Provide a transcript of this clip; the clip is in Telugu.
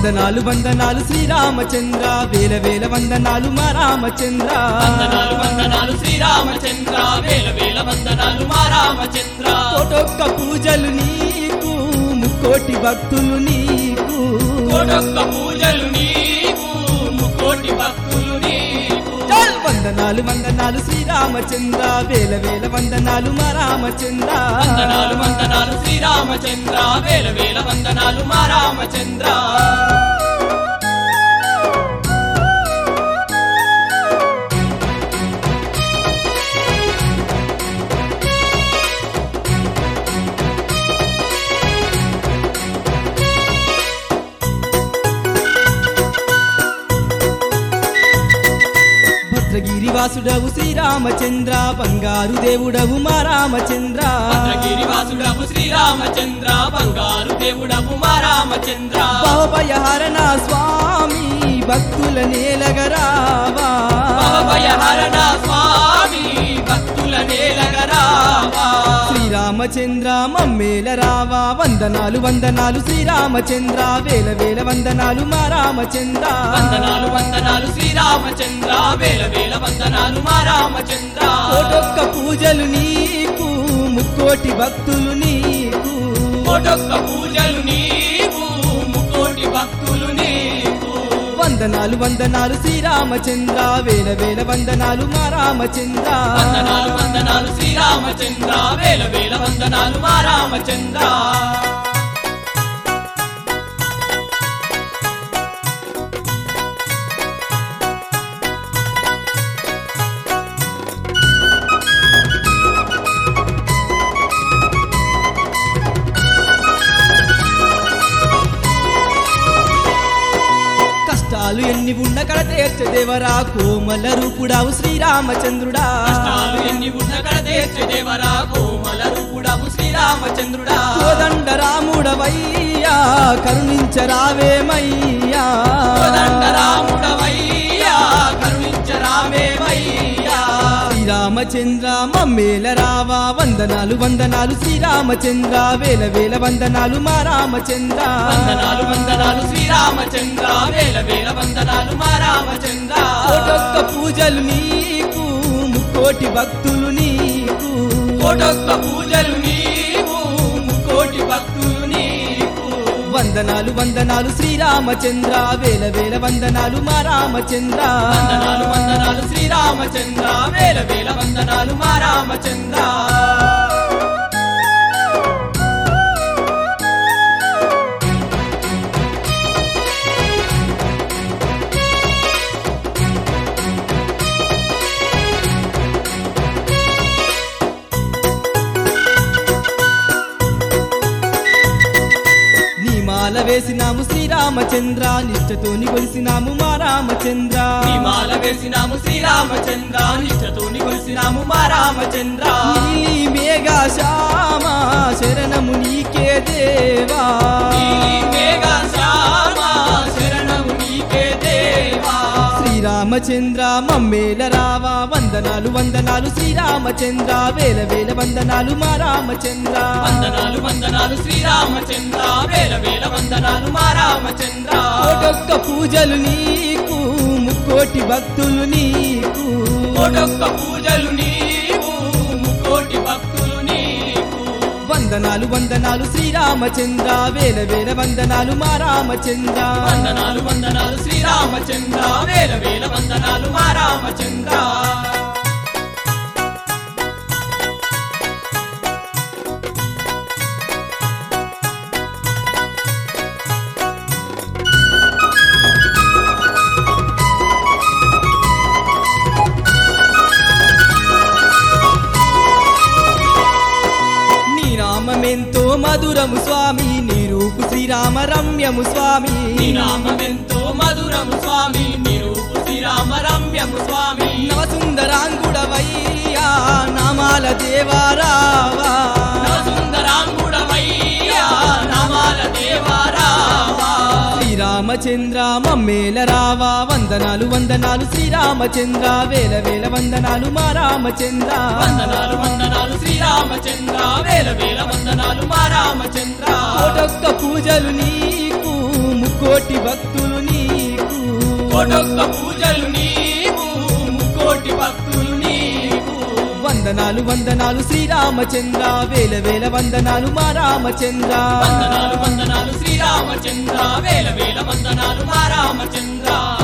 వందనాలు వందనాలు శ్రీరామచంద్ర వేల వేల వందనాలు మా రామచంద్ర వందనాలు వందనాలు శ్రీరామచంద్ర వేల వేల వందనాలు మా రామచంద్ర కోటొక్క పూజలు నీకు ముక్కోటి భక్తులు నీకు కోటొక్క పూజలు నీకు ముక్కోటి భక్తులు నీకు చాల్ వందనాలు వందనాలు శ్రీరామచంద్ర వేల వేల వందనాలు మా రామచంద్ర వందనాలు వందనాలు శ్రీరామచంద్ర వేల వేల వందనాలు మా రామచంద్ర భద్రగిరి వాసుడవు శ్రీరామచంద్ర బంగారు దేవుడవు మా రామచంద్ర భద్రగిరి వాసుడవు శ్రీరామచంద్ర బంగారు దేవుడవు మా రామచంద్ర భవభయహరణ స్వామి భక్తుల నేలగరావా భవభయహరణ స్వామి భక్తుల నేలగరావా శ్రీరామచంద్ర మమ్మేల రావా వందనాలు వందనాలు శ్రీరామచంద్ర వేల వేల వందనాలు మా రామచంద్ర వందనాలు వందనాలు శ్రీరామచంద్ర వేల వేల వందనాలు మా రామచంద్ర కోటొక్క పూజలు నీకు ముక్కోటి భక్తులు నీకు కోటొక్క పూజలు నీకు ముకోటి భక్తులు నీకు వందనాలు వందనాలు శ్రీరామచంద్ర వేల వేల వందనాలు మా రామచంద్ర వందనాలు వందనాలు శ్రీరామచంద్ర వేల వేల వందనాలు మా రామచంద్ర కష్టాలు ఎన్ని ఉన్న కడ తీర్చదేవరా కోమల రూపుడావు శ్రీరామచంద్రుడా కష్టాలు ఎన్ని ఉన్న కడ దేవరా కోమల రూపుడవు శ్రీరామచంద్రుడా కోదండ రాముడవయ్యా కరుణించరావేమయ్యా కోదండ రాముడవయ్యా కరుణించరామేవయ్యా శ్రీరామచంద్ర మమ్మేల రావా వందనాలు వందనాలు శ్రీరామచంద్ర వేల వేల వందనాలు మా రామచంద్ర వందనాలు వందనాలు శ్రీరామచంద్ర వేల వేల వందనాలు మా రామచంద్ర కోటొక్క పూజలు నీకు ముక్కోటి భక్తులు నీకు కోటొక్క పూజలు నీవు ముకోటి భక్తులు నీకు వందనాలు వందనాలు శ్రీరామచంద్ర వేల వేల వందనాలు మా రామచంద్ర వందనాలు వందనాలు శ్రీరామచంద్ర వేల వేల వందనాలు మా రామచంద్ర నీ మాల వేసినాము శ్రీరామచంద్ర నిష్టతోని కొలిసినాము మా రామచంద్ర నీ మాల వేసినాము శ్రీరామచంద్ర నిష్టతోని కొలిసినాము మా రామచంద్ర నీలి మేఘ శ్యామ శరణము నీకే దేవా నీలి మేఘ శ్యామ శరణము నీకే దేవా శ్రీరామచంద్ర మమ్మేల రావా వందనాలు వందనాలు శ్రీరామచంద్ర వేల వేల వందనాలు మా రామచంద్ర వందనాలు వందనాలు శ్రీరామచంద్ర వేల వేల వందనాలు మా రామచంద్ర కోటొక్క పూజలు నీకు ముక్కోటి భక్తులు నీకు కోటొక్క పూజలు నీవు ముకోటి భక్తులు నీకు వందనాలు వందనాలు శ్రీరామచంద్ర వేల వేల వందనాలు మా రామచంద్ర వందనాలు వందనాలు శ్రీరామచంద్ర వేల వేల వందనాలు మా రామచంద్ర నీ నామమెంతో మధురము స్వామి నీ రూపు శ్రీరామ రమ్యము స్వామి నీ నామమెంతో మధురము స్వామి నిరూపు శ్రీరామ రమ్యము స్వామి నవ సుందరాంగుడవయ్యా నామాల దేవారావా సుందరాంగుడవయ్యా నామాల దేవారావా శ్రీరామచంద్ర మమ్మేల రావా వందనాలు వందనాలు శ్రీరామచంద్ర వేల వేల వందనాలు మా రామచంద్ర వందనాలు వందనాలు శ్రీరామచంద్ర వేల వేల వందనాలు మా రామచంద్ర కోటొక్క పూజలు నీకు ముక్కు ముక్కోటి భక్తులు నీకు కోటొక్క పూజలు నీకు ముక్కోటి భక్తులు నీకు వందనాలు వందనాలు శ్రీరామచంద్ర వేల వేల వందనాలు మా రామచంద్ర వందనాలు వందనాలు శ్రీరామచంద్ర వేల వేల వందనాలు మా రామచంద్ర